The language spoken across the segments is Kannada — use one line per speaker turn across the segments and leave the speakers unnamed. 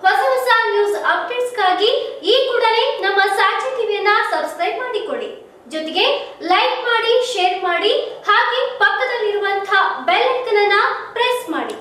ಹೊಸ ಹೊಸ ನ್ಯೂಸ್ ಅಪ್ಡೇಟ್ಸ್ಗಾಗಿ ಈ ಕೂಡಲೇ ನಮ್ಮ ಸಾಕ್ಷಿ ಟಿವಿಯನ್ನ ಸಬ್ಸ್ಕ್ರೈಬ್ ಮಾಡಿಕೊಳ್ಳಿ ಜೊತೆಗೆ ಲೈಕ್ ಮಾಡಿ ಶೇರ್ ಮಾಡಿ ಹಾಗೆ ಪಕ್ಕದಲ್ಲಿರುವಂತಹ ಬೆಲ್ ಐಕನ್ ಅನ್ನ ಪ್ರೆಸ್ ಮಾಡಿ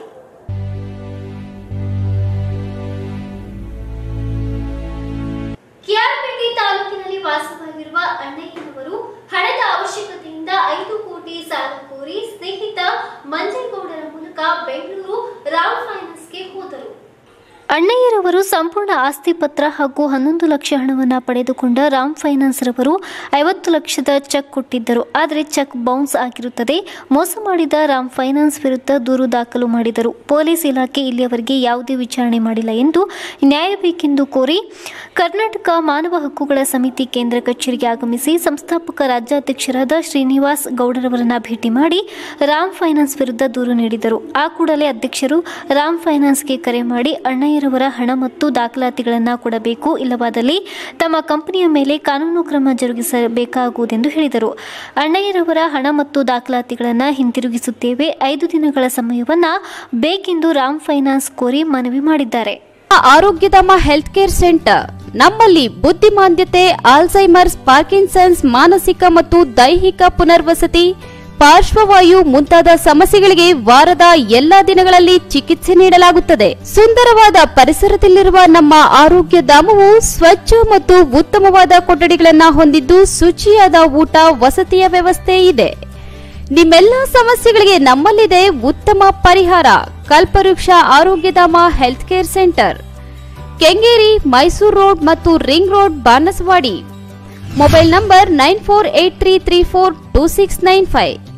ಕೆಆರ್ಪೇಟೆ ತಾಲೂಕಿನಲ್ಲಿ ವಾಸವಾಗಿರುವ ಅಣ್ಣಯ್ಯನವರು ಹಣದ ಅವಶ್ಯಕತೆಯಿಂದ ಐದು ಕೋಟಿ ಸಾಲ ಕೋರಿ ಸ್ನೇಹಿತ ಮಂಜೇಗೌಡರ ಮೂಲಕ ಬೆಂಗಳೂರು ರಾವ್ ಫೈನಾನ್ಸ್ಗೆ ಹೋದರು ಅಣ್ಣಯ್ಯರವರು ಸಂಪೂರ್ಣ ಆಸ್ತಿ ಪತ್ರ ಹಾಗೂ ಹನ್ನೊಂದು ಲಕ್ಷ ಹಣವನ್ನು ಪಡೆದುಕೊಂಡ ರಾಮ್ ಫೈನಾನ್ಸ್ ರವರು ಐವತ್ತು ಲಕ್ಷದ ಚೆಕ್ ಕೊಟ್ಟಿದ್ದರು ಆದರೆ ಚೆಕ್ ಬೌನ್ಸ್ ಆಗಿರುತ್ತದೆ ಮೋಸ ಮಾಡಿದ ರಾಮ್ ಫೈನಾನ್ಸ್ ವಿರುದ್ಧ ದೂರು ದಾಖಲು ಮಾಡಿದರು ಪೊಲೀಸ್ ಇಲಾಖೆ ಇಲ್ಲಿಯವರೆಗೆ ಯಾವುದೇ ವಿಚಾರಣೆ ಮಾಡಿಲ್ಲ ಎಂದು ನ್ಯಾಯ ಬೇಕೆಂದು ಕೋರಿ ಕರ್ನಾಟಕ ಮಾನವ ಹಕ್ಕುಗಳ ಸಮಿತಿ ಕೇಂದ್ರ ಕಚೇರಿಗೆ ಆಗಮಿಸಿ ಸಂಸ್ಥಾಪಕ ರಾಜ್ಯಾಧ್ಯಕ್ಷರಾದ ಶ್ರೀನಿವಾಸ್ ಗೌಡರವರನ್ನ ಭೇಟಿ ಮಾಡಿ ರಾಮ್ ಫೈನಾನ್ಸ್ ವಿರುದ್ಧ ದೂರು ನೀಡಿದರು ಆ ಕೂಡಲೇ ಅಧ್ಯಕ್ಷರು ರಾಮ್ ಫೈನಾನ್ಸ್ಗೆ ಕರೆ ಮಾಡಿ ಅಣ್ಣಯ್ಯರವರ ಹಣ ಮತ್ತು ದಾಖಲಾತಿಗಳನ್ನು ಕೊಡಬೇಕು ಇಲ್ಲವಾದಲ್ಲಿ ತಮ್ಮ ಕಂಪನಿಯ ಮೇಲೆ ಕಾನೂನು ಕ್ರಮ ಜರುಗಿಸಬೇಕಾಗುವುದೆಂದು ಹೇಳಿದರು ಅಣ್ಣಯ್ಯರವರ ಹಣ ಮತ್ತು ದಾಖಲಾತಿಗಳನ್ನು ಹಿಂತಿರುಗಿಸುತ್ತೇವೆ ಐದು ದಿನಗಳ ಸಮಯವನ್ನ ಬೇಕೆಂದು ರಾಮ್ ಫೈನಾನ್ಸ್ ಕೋರಿ ಮನವಿ ಮಾಡಿದ್ದಾರೆ
ಆರೋಗ್ಯಧಾಮ ಹೆಲ್ತ್ ಕೇರ್ ಸೆಂಟರ್ ನಮ್ಮಲ್ಲಿ ಬುದ್ಧಿಮಾಂದ್ಯತೆ ಆಲ್ಝೈಮರ್ಸ್ ಪಾರ್ಕಿನ್ಸನ್ಸ್ ಮಾನಸಿಕ ಮತ್ತು ದೈಹಿಕ ಪುನರ್ವಸತಿ ಪಾರ್ಶ್ವವಾಯು ಮುಂತಾದ ಸಮಸ್ಯೆಗಳಿಗೆ ವಾರದ ಎಲ್ಲಾ ದಿನಗಳಲ್ಲಿ ಚಿಕಿತ್ಸೆ ನೀಡಲಾಗುತ್ತದೆ ಸುಂದರವಾದ ಪರಿಸರದಲ್ಲಿರುವ ನಮ್ಮ ಆರೋಗ್ಯ ಧಾಮವು ಸ್ವಚ್ಛ ಮತ್ತು ಉತ್ತಮವಾದ ಕೊಠಡಿಗಳನ್ನ ಹೊಂದಿದ್ದು ಶುಚಿಯಾದ ಊಟ ವಸತಿಯ ವ್ಯವಸ್ಥೆ ಇದೆ ನಿಮ್ಮೆಲ್ಲ ಸಮಸ್ಯೆಗಳಿಗೆ ನಮ್ಮಲ್ಲಿದೆ ಉತ್ತಮ ಪರಿಹಾರ Kalpavriksha Arogyadhama health care centre Kengeri Mysuru road ಮತ್ತು ring road Banaswadi mobile number nine four eight three three four two six nine five